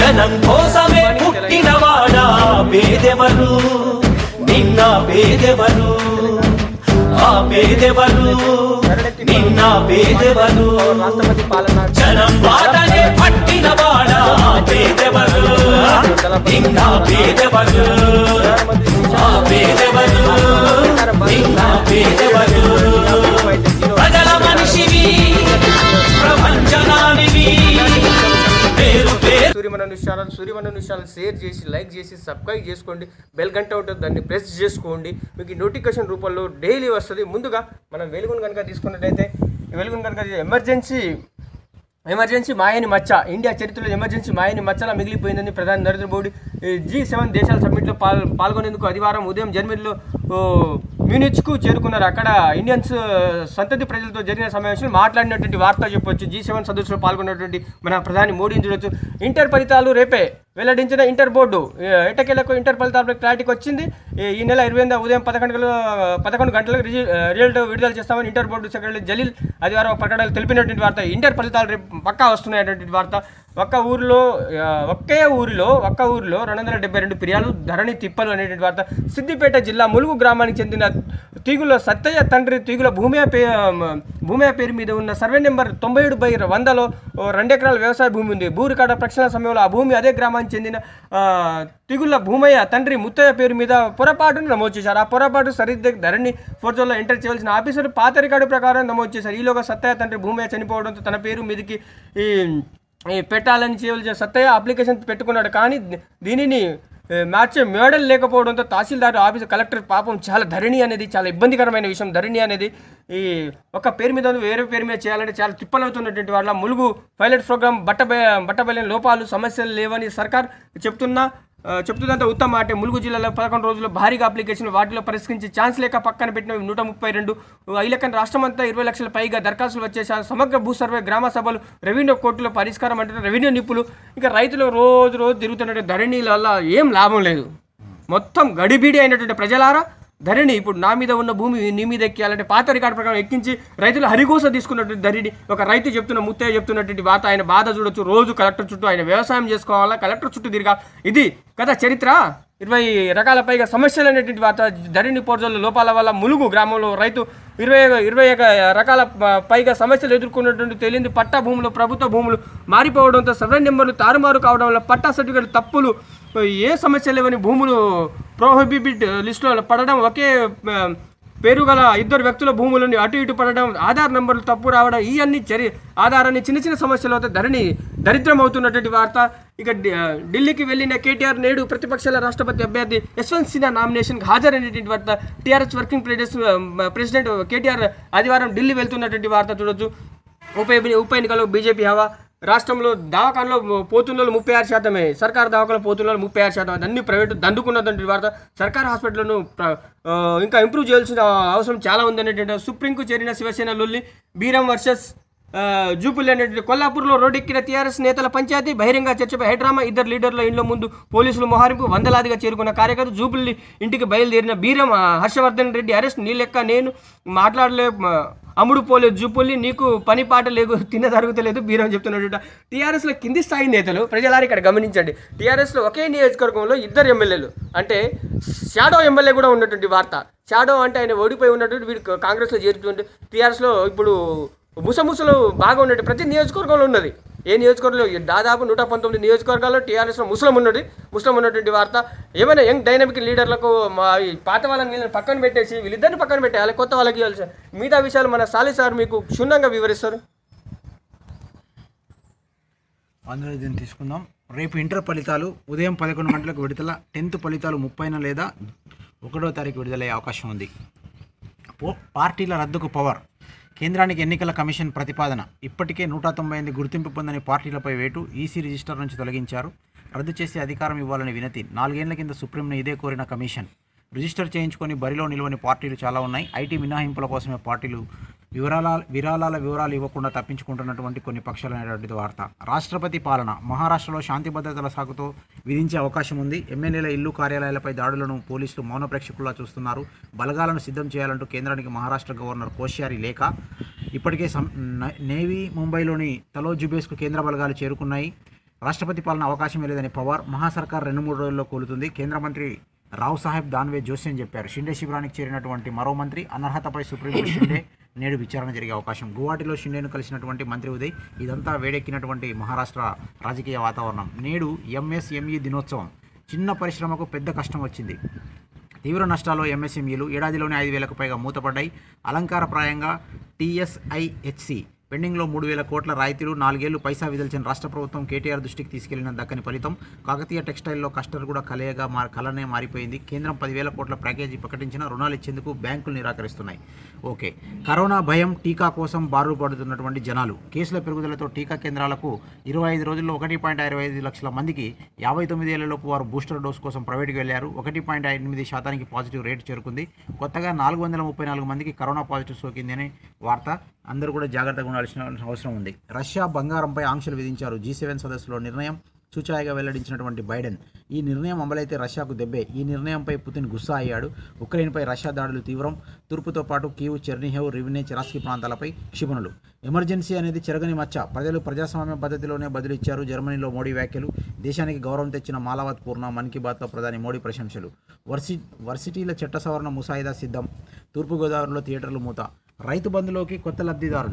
జనం కోసమే పుట్టినవాడా పేదెవరు నిన్న పేదెవరు ఆ పేదెవరు నిన్న పేదెవరు రాష్ట్రపతి పాలన జనం బాటనే పట్టినవాడా పేదెవరు నిన్న పేదెవరు ఆ పేదెవరు నిన్న పేదెవరు ప్రజల మనిషివి ప్రపంచనానివి పేరు పేరు సూర్యమన నిమిషాలను సూర్యమన నిమిషాలు షేర్ చేసి లైక్ చేసి సబ్స్క్రైబ్ చేసుకోండి బెల్ గంట ఉంటుంది దాన్ని ప్రెస్ చేసుకోండి మీకు నోటిఫికేషన్ రూపంలో డైలీ వస్తుంది ముందుగా మనం వెలుగును కనుక తీసుకున్నట్టయితే ఈ వెలుగును కనుక ఎమర్జెన్సీ ఎమర్జెన్సీ మాయని మచ్చ ఇండియా చరిత్రలో ఎమర్జెన్సీ మాయని మచ్చలా మిగిలిపోయిందని ప్రధాని నరేంద్ర మోడీ జీ సెవెన్ దేశాల సమ్మిట్లో పాల్ పాల్గొనేందుకు ఆదివారం ఉదయం జర్మనీలో ఓ, మ్యూనిచ్కు చేరుకున్నారు అక్కడ ఇండియన్స్ ఆ, సంతతి ప్రజలతో జరిగిన సమావేశంలో మాట్లాడినటువంటి వార్త చెప్పొచ్చు జీ సెవెన్ సదస్సులో పాల్గొన్నటువంటి మన ప్రధాని మోడీని చూడొచ్చు ఇంటర్ ఫలితాలు రేపే వెల్లడించిన ఇంటర్ బోర్డు ఏ, ఎట్టకేలకు ఇంటర్ ఫలితాలపై క్లారిటీకి వచ్చింది ఈ- ఈ నెల ఇరవై ఎనిమిది ఉదయం పదకొండు గంటల పదకొండు గంటలకు రిజి రిజల్ట్ విడుదల చేస్తామని ఇంటర్ బోర్డు సెక్రటరీ జలీల్ ఆదివారం ప్రకటనలు తెలిపినటువంటి వార్త ఇంటర్ ఫలితాలు రేపు పక్కా వస్తున్నాయటువంటి వార్త ఒక్క ఊరిలో ఆ, ఒకే ఊరిలో ఒక్క ఊరిలో రెండు వందల డెబ్బై రెండు ఫిర్యాదు ధరణి తిప్పలు అనేటువంటి వార్త సిద్దిపేట జిల్లా ములుగు గ్రామానికి చెందిన తీగుల సత్తయ్య తండ్రి తీగుల భూమి పే భూమి పేరు మీద ఉన్న సర్వే నెంబర్ తొంభై ఏడు బై వందలో ఓ రెండు ఎకరాల వ్యవసాయ భూమి ఉంది భూ రికార్డు ప్రక్షాళన సమయంలో ఆ భూమి అదే గ్రామానికి చెందిన ఆ, తిగుళ్ళ భూమయ్య తండ్రి ముత్తయ్య పేరు మీద పొరపాటును నమోదు చేశారు ఆ పొరపాటు సరిద్ద ధరణి ఫోర్జోలో ఎంటర్ చేయవలసిన ఆఫీసర్ పాత రికార్డు ప్రకారం నమోదు చేశారు ఈలోగా సత్తయ్య తండ్రి భూమయ్య చనిపోవడంతో తన పేరు మీదకి ఈ ఈ పెట్టాలని చేయవలసిన సత్తయ్య అప్లికేషన్ పెట్టుకున్నాడు కానీ దీనిని ఏ, మార్చే మోడల్ లేకపోవడంతో తహసీల్దార్ ఆఫీస్ కలెక్టర్ పాపం చాలా ధరణి అనేది చాలా ఇబ్బందికరమైన విషయం ధరణి అనేది ఈ ఒక పేరు మీద ఉంది, వేరే పేరు మీద చేయాలంటే చాలా తిప్పలవుతున్నటువంటి వాళ్ళ ములుగు పైలట్ ప్రోగ్రామ్ బట్టబ బట్టబయలిన లోపాలు సమస్యలు లేవని సర్కార్ చెప్తున్నా ఆ, చెప్తున్నంత ఉత్తమ అంటే ములుగు జిల్లాలో పదకొండు రోజుల్లో భారీగా అప్లికేషన్ వాటిలో పరిష్కరించే ఛాన్స్ లేక పక్కన పెట్టిన నూట ముప్పై రెండు ఈ లెక్కన రాష్ట్రమంతా ఇరవై లక్షల పైగా దరఖాస్తులు వచ్చేసారు సమగ్ర భూ సర్వే గ్రామ సభలు రెవెన్యూ కోర్టులో పరిష్కారం అంటే రెవెన్యూ నిపులు ఇంకా రైతులు రోజు రోజు తిరుగుతున్నట్టు ధరణిల వల్ల ఏం లాభం లేదు మొత్తం గడిబిడి అయినటువంటి ప్రజలారా ధరణి ఇప్పుడు నా మీద ఉన్న భూమి నీ మీద ఎక్కియాలంటే పాత రికార్డు ప్రకారం ఎక్కించి రైతులు హరిగోస తీసుకున్నటువంటి ధరణి ఒక రైతు చెప్తున్న ముత్తయ్య చెప్తున్నటువంటి వాత ఆయన బాధ చూడొచ్చు రోజు కలెక్టర్ చుట్టూ ఆయన వ్యవసాయం చేసుకోవాలా కలెక్టర్ చుట్టూ తిరగా ఇది కదా చరిత్ర ఇరవై రకాల పైగా సమస్యలు అనేటువంటి వార్త ధరణి పోర్జల లోపాల వల్ల ములుగు గ్రామంలో రైతు ఇరవై ఇరవై ఒక రకాల ప- పైగా సమస్యలు ఎదుర్కొన్నటువంటి తేలింది పట్టా భూములు ప్రభుత్వ భూములు మారిపోవడంతో సర్వే నెంబర్లు తారుమారు కావడం వల్ల పట్టా సర్టిఫికేట్ తప్పులు ఏ సమస్య లేవని భూములు ప్రోహిబిట్ లిస్టులో పడడం ఒకే ఆ, పేరు గల ఇద్దరు వ్యక్తుల భూములని అటు ఇటు పడడం ఆధార్ నంబర్లు తప్పు రావడం ఇవన్నీ చరి ఆధారాన్ని చిన్న చిన్న సమస్యలు అవుతాయి ధరణి దరిద్రం అవుతున్నటువంటి వార్త ఇక ఢి- ఆ, ఢిల్లీకి వెళ్ళిన కేటీఆర్ నేడు ప్రతిపక్షాల రాష్ట్రపతి అభ్యర్థి యశ్వంత్ సిన్హా నామినేషన్కి హాజరైనటువంటి వార్త TRS working president president KTR ఆదివారం ఢిల్లీ వెళ్తున్నటువంటి వార్త చూడొచ్చు ఉప ఉప ఎన్నికల్లో బీజేపీ హవా రాష్ట్రంలో దవాఖానలో పోతున్న ముప్పై ఆరు శాతమే సర్కారు దవాఖానలో పోతున్న ముప్పై ఆరు శాతం అన్ని ప్రైవేట్ దండుకున్నటువంటి వార్త సర్కార్ హాస్పిటల్ను ప్ర- ఆ, ఇంకా ఇంప్రూవ్ చేయాల్సిన అవసరం చాలా ఉందనేటువంటి సుప్రీంకు చేరిన శివసేన లొల్లి బీరం వర్సెస్ ఆ, జూపుల్ అనేటువంటి కొల్లాపూర్లో రోడ్డెక్కిన టీఆర్ఎస్ నేతల పంచాయతీ బహిరంగ చర్చపై హైడ్రామా ఇద్దరు లీడర్ల ఇండ్ల ముందు పోలీసులు మొహారింపు వందలాదిగా చేరుకున్న కార్యకర్త జూపుల్లి ఇంటికి బయలుదేరిన బీరం ఆ, హర్షవర్ధన్ రెడ్డి అరెస్ట్ నీ లెక్క నేను మాట్లాడలే ఆ, అమ్ముడు పోలేదు జూపుల్లి నీకు పని పాట లేదు తిన్న జరుగుతలేదు బీరం చెప్తున్నాడు టీఆర్ఎస్లో కింది స్థాయి నేతలు ప్రజలారు ఇక్కడ గమనించండి టీఆర్ఎస్లో ఒకే నియోజకవర్గంలో ఇద్దరు ఎమ్మెల్యేలు అంటే షాడో ఎమ్మెల్యే కూడా ఉన్నటువంటి వార్త షాడో అంటే ఆయన ఓడిపోయి ఉన్నటువంటి వీడు కాంగ్రెస్లో చేరుతుంటే టీఆర్ఎస్లో ఇప్పుడు ముసముసలు బాగా ఉన్నట్టు ప్రతి నియోజకవర్గంలో ఉన్నది ఏ నియోజకవర్గంలో ఈ దాదాపు నూట పంతొమ్మిది నియోజకవర్గాల్లో టీఆర్ఎస్లో ముస్లిం ఉన్నది ముస్లిం ఉన్నటువంటి వార్త ఏమైనా యంగ్ డైనమిక్ లీడర్లకు మా ఈ పాత వాళ్ళని వీళ్ళని పక్కన పెట్టేసి వీళ్ళిద్దరిని పక్కన పెట్టేయాలి కొత్త వాళ్ళకి ఇవ్వాలి సార్ మిగతా విషయాలు మన సాలి సార్ మీకు క్షుణ్ణంగా వివరిస్తారు అందులో దీన్ని తీసుకుందాం రేపు ఇంటర్ ఫలితాలు ఉదయం పదకొండు గంటలకు విడుదల టెన్త్ ఫలితాలు ముప్పైన లేదా ఒకటో తారీఖు విడుదలయ్యే అవకాశం ఉంది పో పార్టీల రద్దుకు పవర్ కేంద్రానికి ఎన్నికల కమిషన్ ప్రతిపాదన ఇప్పటికే నూట తొంభై ఎనిమిది గుర్తింపు పొందని పార్టీలపై వేటు ఈసీ రిజిస్టర్ నుంచి తొలగించారు రద్దు చేసి అధికారం ఇవ్వాలని వినతి నాలుగేళ్ల కింద సుప్రీంను ఇదే కోరిన కమిషన్ రిజిస్టర్ చేయించుకొని బరిలో నిలవని పార్టీలు చాలా ఉన్నాయి ఐటీ మినహాయింపుల కోసమే పార్టీలు వివరాల విరాళాల వివరాలు ఇవ్వకుండా తప్పించుకుంటున్నటువంటి కొన్ని పక్షాలు అనేటువంటిది వార్త రాష్ట్రపతి పాలన మహారాష్ట్రలో శాంతి భద్రతల సాగుతో విధించే అవకాశం ఉంది ఎమ్మెల్యేల ఇల్లు కార్యాలయాలపై దాడులను పోలీసులు మౌన ప్రేక్షకుల్లా చూస్తున్నారు బలగాలను సిద్ధం చేయాలంటూ కేంద్రానికి మహారాష్ట్ర గవర్నర్ కోశ్యారి లేఖ ఇప్పటికే సం- న- నేవీ ముంబైలోని తలో జుబేస్కు కేంద్ర బలగాలు చేరుకున్నాయి రాష్ట్రపతి పాలన అవకాశం లేదని పవార్ మహాసర్కార్ రెండు మూడు రోజుల్లో కూలుతుంది కేంద్ర మంత్రి రావు సాహెబ్ దాన్వే జోస్యం చెప్పారు షిండే శిబిరానికి చేరినటువంటి మరో మంత్రి అనర్హతపై సుప్రీంకోర్టు షిండే నేడు విచారణ జరిగే అవకాశం గువాహటిలో షిండేను కలిసినటువంటి మంత్రి ఉదయ్ ఇదంతా వేడెక్కినటువంటి మహారాష్ట్ర రాజకీయ వాతావరణం నేడు ఎంఎస్ఎంఈ దినోత్సవం చిన్న పరిశ్రమకు పెద్ద కష్టం వచ్చింది తీవ్ర నష్టాల్లో ఎంఎస్ఎంఈలు ఏడాదిలోనే ఐదు వేలకు పైగా మూతపడ్డాయి అలంకారప్రాయంగా టీఎస్ఐహెచ్సి పెండింగ్లో మూడు వేల కోట్ల రాయితీలు నాలుగేళ్లు పైసా విదిల్చిన రాష్ట్ర ప్రభుత్వం కేటీఆర్ దృష్టికి తీసుకెళ్లిన దక్కని ఫలితం కాకతీయ టెక్స్టైల్లో కస్టర్ కూడా కలయగా మా కలనే మారిపోయింది కేంద్రం పదివేల కోట్ల ప్యాకేజీ ప్రకటించిన రుణాలు ఇచ్చేందుకు బ్యాంకులు నిరాకరిస్తున్నాయి ఓకే కరోనా భయం టీకా కోసం బారులు పడుతున్నటువంటి జనాలు కేసుల పెరుగుదలతో టీకా కేంద్రాలకు ఇరవై ఐదు రోజుల్లో ఒకటి పాయింట్ ఇరవై ఐదు లక్షల మందికి యాభై తొమ్మిది ఏళ్లలోపు వారు బూస్టర్ డోస్ కోసం ప్రైవేట్కి వెళ్లారు ఒకటి పాయింట్ ఎనిమిది శాతానికి పాజిటివ్ రేటు చేరుకుంది కొత్తగా నాలుగు వందల ముప్పై నాలుగు మందికి కరోనా పాజిటివ్ సోకింది అనే వార్త అందరూ కూడా జాగ్రత్తగా ఉండాల్సిన అవసరం ఉంది రష్యా బంగారంపై ఆంక్షలు విధించారు జీ సెవెన్ సదస్సులో నిర్ణయం సూచాయిగా వెల్లడించినటువంటి బైడెన్ ఈ నిర్ణయం అమలైతే రష్యాకు దెబ్బే ఈ నిర్ణయంపై పుతిన్ గుస్సా అయ్యాడు ఉక్రెయిన్పై రష్యా దాడులు తీవ్రం తూర్పుతో పాటు కీవ్ చెర్నిహెవ్ రివినే చెరాస్కీ ప్రాంతాలపై క్షిపణులు ఎమర్జెన్సీ అనేది చెరగని మచ్చ ప్రజలు ప్రజాస్వామ్య పద్ధతిలోనే బదులిచ్చారు జర్మనీలో మోడీ వ్యాఖ్యలు దేశానికి గౌరవం తెచ్చిన మాలావత్ పూర్ణ మన్ కీ బాత్లో ప్రధాని మోడీ ప్రశంసలు వర్సి వర్సిటీల చట్ట సవరణ ముసాయిదా సిద్ధం తూర్పుగోదావరిలో థియేటర్లు మూత రైతు బంధులోకి కొత్త లబ్ధిదారులు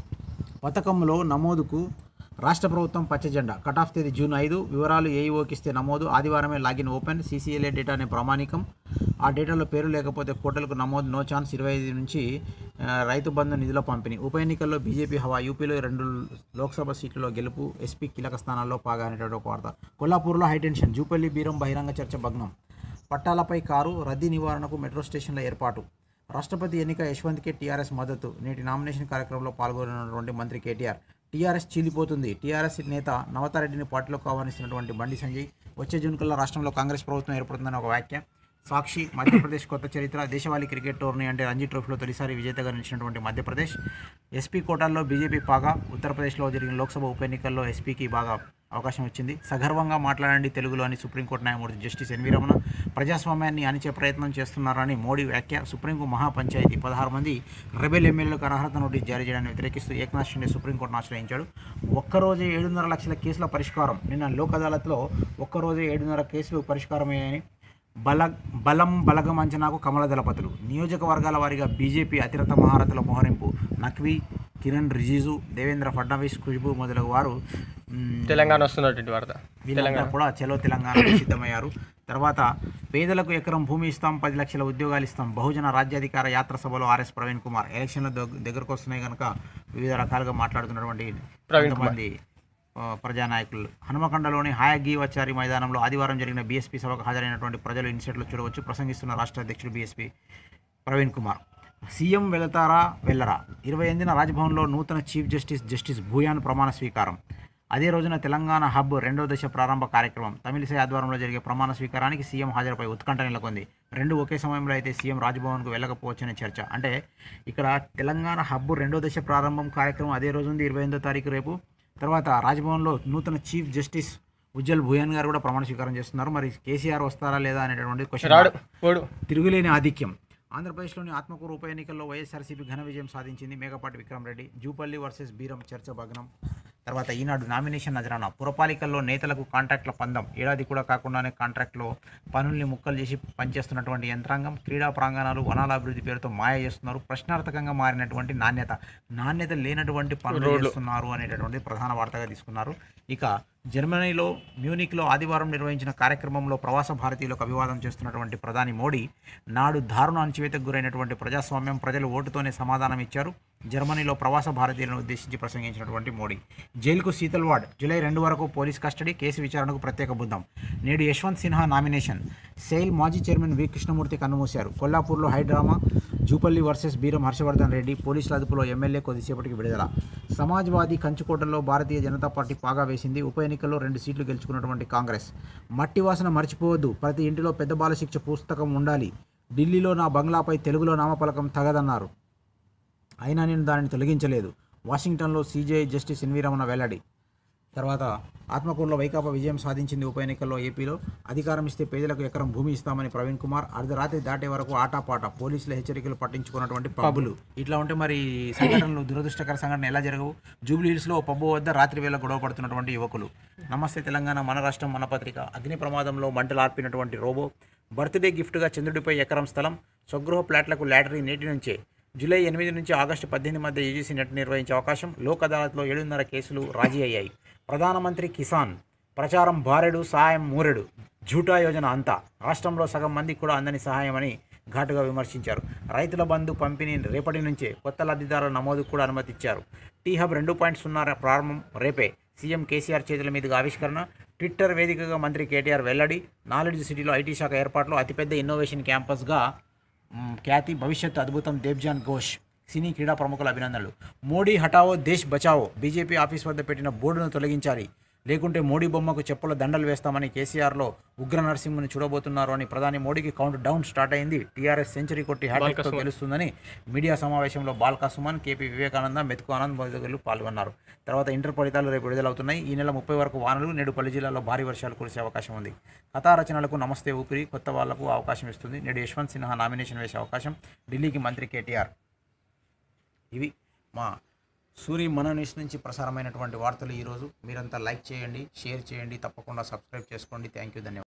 పథకంలో నమోదుకు రాష్ట్ర ప్రభుత్వం పచ్చ జెండా కటాఫ్ తేదీ జూన్ ఐదు వివరాలు ఏఈఓకి ఇస్తే నమోదు ఆదివారమే లాగిన్ ఓపెన్ సీసీఎల్ఏ డేటా అనే ప్రామాణికం ఆ డేటాలో పేరు లేకపోతే పోర్టల్కు నమోదు నో ఛాన్స్ ఇరవై ఐదు నుంచి ఆ, రైతు బంధు నిధుల పంపిణీ ఉప ఎన్నికల్లో బీజేపీ హవా యూపీలో రెండు లోక్సభ సీట్లలో గెలుపు ఎస్పీ కీలక స్థానాల్లో పాగా అనేటువంటి ఒక వార్త కొల్లాపూర్లో హైటెన్షన్ జూపల్లి బీరం బహిరంగ చర్చ భగ్నం పట్టాలపై కారు రద్దీ నివారణకు మెట్రో స్టేషన్ల ఏర్పాటు రాష్ట్రపతి ఎన్నిక యశ్వంత్కే టీఆర్ఎస్ మద్దతు నేటి నామినేషన్ కార్యక్రమంలో పాల్గొన్నటువంటి మంత్రి కేటీఆర్ టీఆర్ఎస్ చీలిపోతుంది టీఆర్ఎస్ నేత నవతారెడ్డిని పార్టీలోకి ఆహ్వానిస్తున్నటువంటి బండి సంజయ్ వచ్చే జూన్ కల్లా రాష్ట్రంలో కాంగ్రెస్ ప్రభుత్వం ఏర్పడుతుందని ఒక వ్యాఖ్య సాక్షి మధ్యప్రదేశ్ కొత్త చరిత్ర దేశవాళీ క్రికెట్ టోర్నీ అంటే రంజీ ట్రోఫీలో తొలిసారి విజేతగా నిలిచినటువంటి మధ్యప్రదేశ్ ఎస్పీ కోటాల్లో బీజేపీ పాగా ఉత్తరప్రదేశ్లో జరిగిన లోక్సభ ఉప ఎన్నికల్లో ఎస్పీకి బాగా అవకాశం వచ్చింది సగర్వంగా మాట్లాడండి తెలుగులో అని సుప్రీంకోర్టు న్యాయమూర్తి జస్టిస్ ఎన్వి రమణ ప్రజాస్వామ్యాన్ని అణిచే ప్రయత్నం చేస్తున్నారని మోడీ వ్యాఖ్య సుప్రీంకు మహాపంచాయతీ పదహారు మంది రెబెల్ ఎమ్మెల్యేలకు అనర్హత నోటీస్ జారీ చేయడాన్ని వ్యతిరేకిస్తూ ఏకనాథ్ షిండే సుప్రీంకోర్టును ఆశ్రయించాడు ఒక్కరోజే ఏడున్నర లక్షల కేసుల పరిష్కారం నిన్న లోక్ అదాలత్లో ఒక్కరోజే ఏడున్నర కేసులు పరిష్కారమయ్యాయని బల బలం బలగం అంచనాకు కమల దళపతులు నియోజకవర్గాల వారీగా బీజేపీ అతిరథ మహారథుల మోహరింపు నక్వీ కిరణ్ రిజిజు దేవేంద్ర ఫడ్నవీస్ ఖుష్బు మొదలగు వారు మ్, తెలంగాణ వస్తున్నటువంటి వార్త వీళ్ళంతా కూడా చలో తెలంగాణ సిద్ధమయ్యారు తర్వాత పేదలకు ఎకరం భూమి ఇస్తాం పది లక్షల ఉద్యోగాలు ఇస్తాం బహుజన రాజ్యాధికార యాత్ర సభలో ఆర్ఎస్ ప్రవీణ్ కుమార్ ఎలక్షన్ల దగ్- దగ్గరకు వస్తున్నాయి కనుక వివిధ రకాలుగా మాట్లాడుతున్నటువంటి ప్రవీణ్ కుమార్. కొంతమంది ఆ, ప్రజానాయకులు హనుమకొండలోని హాయగీ వచారి మైదానంలో ఆదివారం జరిగిన బీఎస్పీ సభకు హాజరైనటువంటి ప్రజలు ఇన్స్టేట్లో చూడవచ్చు ప్రసంగిస్తున్న రాష్ట్ర అధ్యక్షుడు బీఎస్పీ ప్రవీణ్ కుమార్ సీఎం వెళతారా వెళ్ళరా ఇరవై ఎనిమిదిన రాజ్భవన్లో నూతన చీఫ్ జస్టిస్ జస్టిస్ భూయాన్ ప్రమాణ స్వీకారం అదే రోజున తెలంగాణ హబ్ రెండో దశ ప్రారంభ కార్యక్రమం తమిళిసై ఆధ్వర్యంలో జరిగే ప్రమాణ స్వీకారానికి సీఎం హాజరుపై ఉత్కంఠ నెలకొంది రెండు ఒకే సమయంలో అయితే సీఎం రాజ్భవన్కు వెళ్ళకపోవచ్చనే చర్చ అంటే ఇక్కడ తెలంగాణ హబ్ రెండో దశ ప్రారంభం కార్యక్రమం అదే రోజు ఉంది ఇరవై ఎనిమిదో తారీఖు రేపు తర్వాత రాజ్భవన్లో నూతన చీఫ్ జస్టిస్ ఉజ్జల్ భూయాన్ గారు కూడా ప్రమాణ స్వీకారం చేస్తున్నారు మరి కేసీఆర్ వస్తారా లేదా అనేటటువంటి క్వశ్చన్ రాడు పోడు తిరుగులేని ఆధిక్యం ఆంధ్రప్రదేశ్లోని ఆత్మకూరు ఉప ఎన్నికల్లో వైఎస్ఆర్సీపీ ఘన విజయం సాధించింది మేకపాటి విక్రమరెడ్డి జూపల్లి వర్సెస్ బీరం చర్చ భగ్నం తర్వాత ఈనాడు నామినేషన్ నజరాన పురపాలికల్లో నేతలకు కాంట్రాక్ట్ల పందం ఏడాది కూడా కాకుండానే కాంట్రాక్ట్లో పనుల్ని ముక్కలు చేసి పనిచేస్తున్నటువంటి యంత్రాంగం క్రీడా ప్రాంగణాలు వనాల అభివృద్ధి పేరుతో మాయ చేస్తున్నారు ప్రశ్నార్థకంగా మారినటువంటి నాణ్యత నాణ్యత లేనటువంటి పనులు చేస్తున్నారు అనేటటువంటి ప్రధాన వార్తగా తీసుకున్నారు ఇక జర్మనీలో మ్యూనిక్లో ఆదివారం నిర్వహించిన కార్యక్రమంలో ప్రవాస భారతీయులకు అభివాదం చేస్తున్నటువంటి ప్రధాని మోడీ నాడు దారుణ అణచివేతకు గురైనటువంటి ప్రజాస్వామ్యం ప్రజలు ఓటుతోనే సమాధానం ఇచ్చారు జర్మనీలో ప్రవాస భారతీయులను ఉద్దేశించి ప్రసంగించినటువంటి మోడీ జైలుకు శీతల్వాడ్ జూలై రెండు వరకు పోలీస్ కస్టడీ కేసు విచారణకు ప్రత్యేక బృందం నేడు యశ్వంత్ సిన్హా నామినేషన్ సెయిల్ మాజీ చైర్మన్ వి కృష్ణమూర్తి కన్నుమూశారు కొల్లాపూర్లో హైడ్రామా జూపల్లి వర్సెస్ బీరం హర్షవర్ధన్ రెడ్డి పోలీసుల అదుపులో ఎమ్మెల్యే కొద్దిసేపటికి విడుదల సమాజ్వాదీ కంచుకోటలో భారతీయ జనతా పార్టీ పాగా వేసింది ఉప ఎన్నికల్లో రెండు సీట్లు గెలుచుకున్నటువంటి కాంగ్రెస్ మట్టి వాసన మర్చిపోవద్దు ప్రతి ఇంటిలో పెద్ద బాల శిక్ష పుస్తకం ఉండాలి ఢిల్లీలో నా బంగ్లాపై తెలుగులో నామపలకం తగదన్నారు అయినా నేను దానిని తొలగించలేదు వాషింగ్టన్లో సీజేఐ జస్టిస్ ఎన్వి రమణ వెల్లడి తర్వాత ఆత్మకూరులో వైకాపా విజయం సాధించింది ఉప ఎన్నికల్లో ఏపీలో అధికారం ఇస్తే పేదలకు ఎకరం భూమి ఇస్తామని ప్రవీణ్ కుమార్ అర్ధరాత్రి దాటే వరకు ఆటాపాట పోలీసుల హెచ్చరికలు పట్టించుకున్నటువంటి పబ్బులు ఇట్లా ఉంటే మరి సంఘటనలు దురదృష్టకర సంఘటన ఎలా జరగవు జూబ్లీ హిల్స్లో ఓ పబ్బు వద్ద రాత్రి వేళ గొడవ పడుతున్నటువంటి యువకులు నమస్తే తెలంగాణ మన రాష్ట్రం మన పత్రిక అగ్ని ప్రమాదంలో మంటలు ఆర్పినటువంటి రోబో బర్త్డే గిఫ్ట్గా చంద్రుడిపై ఎకరం స్థలం స్వగృహ ప్లాట్లకు లాటరీ నేటి నుంచే జూలై ఎనిమిది నుంచి ఆగస్టు పద్దెనిమిది మధ్య యూజీసీ నెట్ నిర్వహించే అవకాశం లోక్ అదాలత్లో ఏడున్నర కేసులు రాజీ అయ్యాయి ప్రధానమంత్రి కిసాన్ ప్రచారం బారెడు సహాయం మూరెడు జూటా యోజన అంతా రాష్ట్రంలో సగం మందికి కూడా అందని సహాయమని ఘాటుగా విమర్శించారు రైతుల బంధు పంపిణీ రేపటి నుంచే కొత్త లబ్ధిదారుల నమోదుకు కూడా అనుమతి ఇచ్చారు టీ హబ్ రెండు పాయింట్ సున్నా ప్రారంభం రేపే సీఎం కేసీఆర్ చేతుల మీదుగా ఆవిష్కరణ ట్విట్టర్ వేదికగా మంత్రి కేటీఆర్ వెల్లడి నాలెడ్జ్ సిటీలో ఐటీ శాఖ ఏర్పాట్లో అతిపెద్ద ఇన్నోవేషన్ క్యాంపస్గా మ్, ఖ్యాతి భవిష్యత్ అద్భుతం దేబ్జాన్ ఘోష్ సినీ క్రీడా ప్రముఖుల అభినందనలు మోడీ హటావో దేశ్ బచావో బీజేపీ ఆఫీస్ వద్ద పెట్టిన బోర్డును తొలగించాలి లేకుంటే మోడీ బొమ్మకు చెప్పుల దండలు వేస్తామని కేసీఆర్లో ఉగ్ర నరసింహుని చూడబోతున్నారు అని ప్రధాని మోడీకి కౌంట్ డౌన్ స్టార్ట్ అయింది టీఆర్ఎస్ సెంచరీ కొట్టి హ్యాట్రిక్తో గెలుస్తుందని మీడియా సమావేశంలో బాల్కా సుమన్ కేపీ వివేకానంద మెతుకు ఆనంద్ మొదలు పాల్గొన్నారు తర్వాత ఇంటర్ ఫలితాలు రేపు విడుదలవుతున్నాయి ఈ నెల ముప్పై వరకు వానలు నేడు పలు జిల్లాల్లో భారీ వర్షాలు కురిసే అవకాశం ఉంది కథా రచనలకు నమస్తే ఊపిరి కొత్త వాళ్లకు అవకాశం ఇస్తుంది నేడు యశ్వంత్ సిన్హా నామినేషన్ వేసే అవకాశం ఢిల్లీకి మంత్రి కేటీఆర్ ఇవి మా సూరి మన న్యూస్ నుంచి ప్రసారమైనటువంటి వార్తలు ఈరోజు మీరంతా లైక్ చేయండి షేర్ చేయండి తప్పకుండా సబ్స్క్రైబ్ చేసుకోండి థ్యాంక్ యూ ధన్యవాదాలు